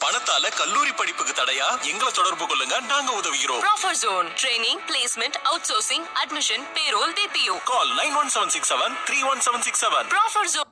பணத்தால கல்லூரி படிப்புக்கு தடையா எங்களை தொடர்பு கொள்ளுங்க நாங்க உதவுகிறோம் Proffer Zone. Training, placement, outsourcing, admission, payroll, BPO. Call nine one seven six seven three one seven six seven Proffer Zone.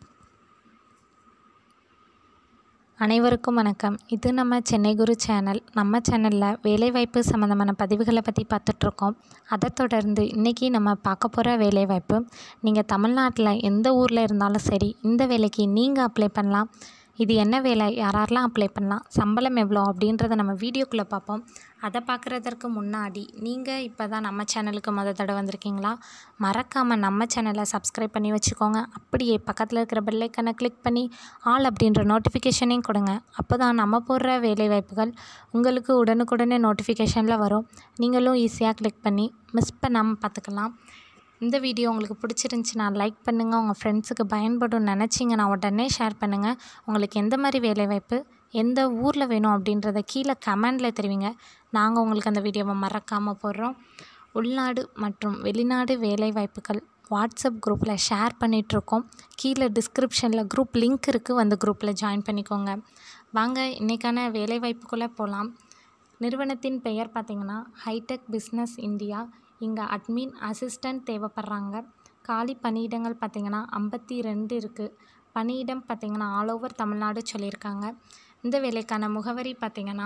அனைவருக்கும் வணக்கம் இது நம்ம சென்னை குரு சேனல் நம்ம சேனலில் வேலைவாய்ப்பு சம்மந்தமான பதிவுகளை பற்றி பார்த்துட்ருக்கோம் அதை தொடர்ந்து இன்றைக்கி நம்ம பார்க்க போகிற வேலைவாய்ப்பு நீங்கள் தமிழ்நாட்டில் எந்த ஊரில் இருந்தாலும் சரி இந்த வேலைக்கு நீங்கள் அப்ளை பண்ணலாம் இது என்ன வேலை யாரெல்லாம் அப்ளை பண்ணலாம் சம்பளம் எவ்வளோ அப்படின்றத நம்ம வீடியோக்குள்ளே பார்ப்போம் அதை பார்க்குறதற்கு முன்னாடி நீங்கள் இப்போ தான் நம்ம சேனலுக்கு முத தடவை வந்திருக்கீங்களா மறக்காமல் நம்ம சேனலை சப்ஸ்கிரைப் பண்ணி வச்சுக்கோங்க அப்படியே பக்கத்தில் இருக்கிற பெல்லைக்கனை கிளிக் பண்ணி ஆல் அப்படின்ற நோட்டிஃபிகேஷனையும் கொடுங்க அப்போ தான் நம்ம போடுற வேலைவாய்ப்புகள் உங்களுக்கு உடனுக்குடனே நோட்டிஃபிகேஷனில் வரும் நீங்களும் ஈஸியாக கிளிக் பண்ணி மிஸ் பண்ணாமல் பார்த்துக்கலாம் இந்த வீடியோ உங்களுக்கு பிடிச்சிருந்துச்சின்னா லைக் பண்ணுங்கள் உங்கள் ஃப்ரெண்ட்ஸுக்கு பயன்படும் நினச்சிங்கன்னா உடனே ஷேர் பண்ணுங்கள் உங்களுக்கு எந்த மாதிரி வேலைவாய்ப்பு எந்த ஊரில் வேணும் அப்படின்றத கீழே கமெண்டில் தெரிவிங்க நாங்கள் உங்களுக்கு அந்த வீடியோவை மறக்காமல் போடுறோம் உள்நாடு மற்றும் வெளிநாடு வேலைவாய்ப்புகள் வாட்ஸ்அப் குரூப்பில் ஷேர் பண்ணிகிட்ருக்கோம் கீழே டிஸ்கிரிப்ஷனில் குரூப் லிங்க் இருக்குது வந்து குரூப்பில் ஜாயின் பண்ணிக்கோங்க வாங்க இன்றைக்கான வேலைவாய்ப்புக்குள்ளே போகலாம் நிறுவனத்தின் பெயர் பார்த்திங்கன்னா ஹைடெக் பிஸ்னஸ் இந்தியா இங்கே அட்மின் அசிஸ்டண்ட் தேவைப்படுறாங்க காலி பணியிடங்கள் பார்த்திங்கன்னா ஐம்பத்தி ரெண்டு இருக்குது பணியிடம் பார்த்திங்கன்னா ஆல் ஓவர் தமிழ்நாடு சொல்லியிருக்காங்க இந்த வேலைக்கான முகவரி பார்த்திங்கன்னா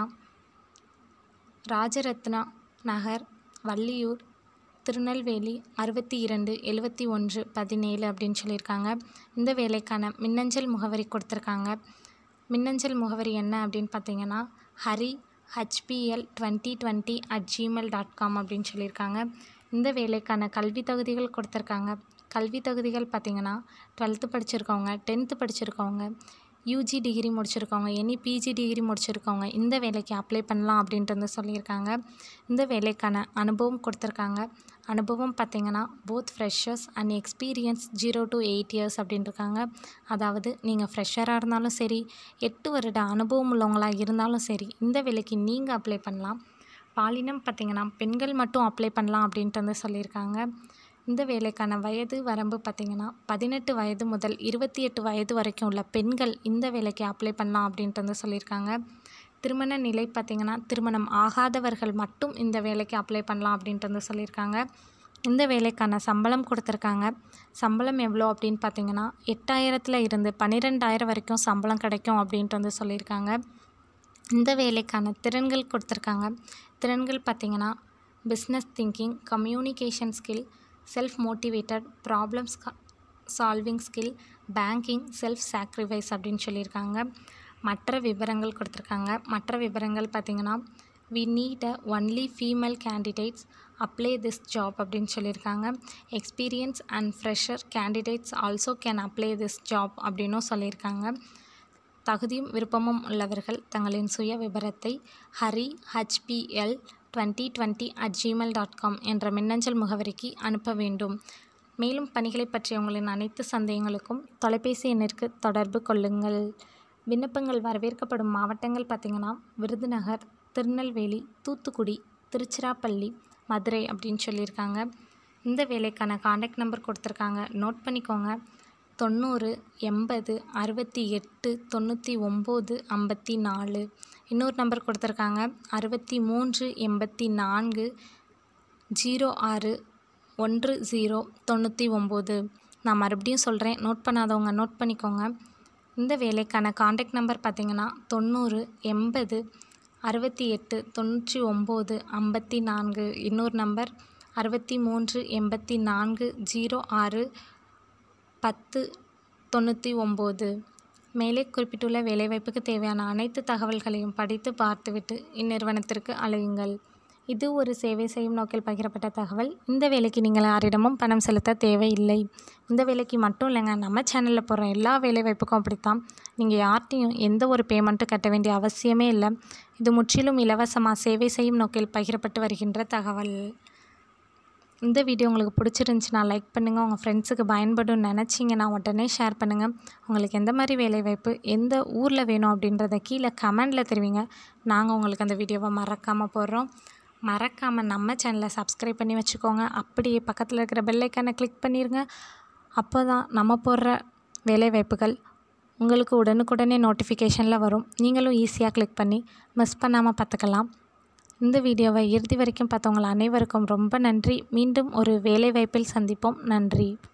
ராஜரத்னா நகர் வள்ளியூர் திருநெல்வேலி அறுபத்தி இரண்டு எழுபத்தி ஒன்று பதினேழு அப்படின்னு சொல்லியிருக்காங்க இந்த வேலைக்கான மின்னஞ்சல் முகவரி கொடுத்துருக்காங்க மின்னஞ்சல் முகவரி என்ன அப்படின்னு பார்த்தீங்கன்னா Hari HPL twenty twenty at Gmail dot com அப்படின்னு சொல்லியிருக்காங்க இந்த வேலைக்கான கல்வி தகுதிகள் கொடுத்துருக்காங்க கல்வி தகுதிகள் பார்த்திங்கன்னா டுவெல்த்து படிச்சிருக்கவங்க டென்த்து படிச்சிருக்கவங்க யூஜி டிகிரி முடிச்சிருக்கவங்க எனி பிஜி டிகிரி முடிச்சிருக்கவங்க இந்த வேலைக்கு அப்ளை பண்ணலாம் அப்படின்ட்டு வந்து சொல்லியிருக்காங்க இந்த வேலைக்கான அனுபவம் கொடுத்துருக்காங்க அனுபவம் பார்த்திங்கன்னா both freshers and experience zero to eight years அப்படின்னு இருக்காங்க அதாவது நீங்கள் ஃப்ரெஷராக இருந்தாலும் சரி எட்டு வருட அனுபவம் உள்ளவங்களாக இருந்தாலும் சரி இந்த வேலைக்கு நீங்கள் அப்ளை பண்ணலாம் பாலினம் பார்த்திங்கன்னா பெண்கள் மட்டும் அப்ளை பண்ணலாம் அப்படின்ட்டு வந்து சொல்லியிருக்காங்க இந்த வேலைக்கான வயது வரம்பு பார்த்திங்கன்னா பதினெட்டு வயது முதல் இருபத்தி எட்டு வயது வரைக்கும் உள்ள பெண்கள் இந்த வேலைக்கு அப்ளை பண்ணலாம் அப்படின்ட்டு வந்து சொல்லியிருக்காங்க திருமண நிலை பார்த்திங்கன்னா திருமணம் ஆகாதவர்கள் மட்டும் இந்த வேலைக்கு அப்ளை பண்ணலாம் அப்படின்ட்டு வந்து சொல்லியிருக்காங்க இந்த வேலைக்கான சம்பளம் கொடுத்துருக்காங்க சம்பளம் எவ்வளோ அப்படின்னு பார்த்தீங்கன்னா எட்டாயிரத்தில் இருந்து பன்னிரெண்டாயிரம் வரைக்கும் சம்பளம் கிடைக்கும் அப்படின்ட்டு வந்து சொல்லியிருக்காங்க இந்த வேலைக்கான திறன்கள் கொடுத்துருக்காங்க திறன்கள் பார்த்திங்கன்னா business thinking communication skill self motivated problems solving skill banking self sacrifice அப்படின்னு சொல்லியிருக்காங்க மற்ற விவரங்கள் கொடுத்துருக்காங்க மற்ற விவரங்கள் பார்த்திங்கன்னா we need a only female candidates apply this job அப்படின்னு சொல்லியிருக்காங்க experience and fresher candidates also can apply this job அப்படின்னும் சொல்லியிருக்காங்க தகுதியும் விருப்பமும் உள்ளவர்கள் தங்களின் சுய விவரத்தை Hari HPL twenty twenty at Gmail dot com என்ற மின்னஞ்சல் முகவரிக்கு அனுப்ப வேண்டும் மேலும் பணிகளை பற்றிய உங்களின் அனைத்து சந்தேகங்களுக்கும் தொலைபேசி எண்ணிற்கு தொடர்பு கொள்ளுங்கள் விண்ணப்பங்கள் வரவேற்கப்படும் மாவட்டங்கள் பார்த்திங்கன்னா விருதுநகர் திருநெல்வேலி தூத்துக்குடி திருச்சிராப்பள்ளி மதுரை அப்படின்னு சொல்லியிருக்காங்க இந்த வேலைக்கான காண்டாக்ட் நம்பர் கொடுத்துருக்காங்க நோட் பண்ணிக்கோங்க தொண்ணூறு எண்பது அறுபத்தி எட்டு தொண்ணூற்றி ஒம்பது ஐம்பத்தி நாலு இன்னொரு நம்பர் கொடுத்துருக்காங்க அறுபத்தி மூன்று எண்பத்தி நான்கு ஜீரோ ஆறு ஒன்று ஜீரோ தொண்ணூற்றி ஒம்பது நான் மறுபடியும் சொல்கிறேன் நோட் பண்ணாதவங்க நோட் பண்ணிக்கோங்க இந்த வேலைக்கான காண்டாக்ட் நம்பர் பார்த்திங்கன்னா தொண்ணூறு எண்பது அறுபத்தி எட்டு தொண்ணூற்றி ஒம்பது ஐம்பத்தி நான்கு இன்னொரு நம்பர் அறுபத்தி மூன்று எண்பத்தி நான்கு ஜீரோ ஆறு பத்து தொண்ணூற்றி ஒம்பது மேலே குறிப்பிட்டுள்ள வேலைவாய்ப்புக்கு தேவையான அனைத்து தகவல்களையும் படித்து பார்த்துவிட்டு இந்நிறுவனத்திற்கு அழையுங்கள் இது ஒரு சேவை செய்யும் நோக்கில் பகிரப்பட்ட தகவல் இந்த வேலைக்கு நீங்கள் யாரிடமும் பணம் செலுத்த தேவையில்லை இந்த வேலைக்கு மட்டும் இல்லைங்க நம்ம சேனலில் போடுற எல்லா வேலைவாய்ப்புக்கும் அப்படித்தான் நீங்கள் யார்ட்டையும் எந்த ஒரு பேமெண்ட்டும் கட்ட வேண்டிய அவசியமே இல்லை இது முற்றிலும் இலவசமாக சேவை செய்யும் நோக்கில் பகிரப்பட்டு வருகின்ற தகவல் இந்த வீடியோ உங்களுக்கு பிடிச்சிருந்துச்சுன்னா லைக் பண்ணுங்கள் உங்கள் ஃப்ரெண்ட்ஸுக்கு பயன்படும் நினச்சிங்கன்னா உடனே ஷேர் பண்ணுங்கள் உங்களுக்கு எந்த மாதிரி வேலைவாய்ப்பு எந்த ஊரில் வேணும் அப்படின்றத கீழே கமெண்டில் தெரிவிங்க நாங்கள் உங்களுக்கு அந்த வீடியோவை மறக்காமல் போடுறோம் மறக்காமல் நம்ம சேனலை சப்ஸ்கிரைப் பண்ணி வச்சுக்கோங்க அப்படியே பக்கத்தில் இருக்கிற பெல்லைக்கானை கிளிக் பண்ணிடுங்க அப்போ தான் நம்ம போடுற வேலைவாய்ப்புகள் உங்களுக்கு உடனுக்குடனே நோட்டிஃபிகேஷனில் வரும் நீங்களும் ஈஸியாக கிளிக் பண்ணி மிஸ் பண்ணாமல் பார்த்துக்கலாம் இந்த வீடியோவை இறுதி வரைக்கும் பார்த்தவங்கள் அனைவருக்கும் ரொம்ப நன்றி மீண்டும் ஒரு வேலைவாய்ப்பில் சந்திப்போம் நன்றி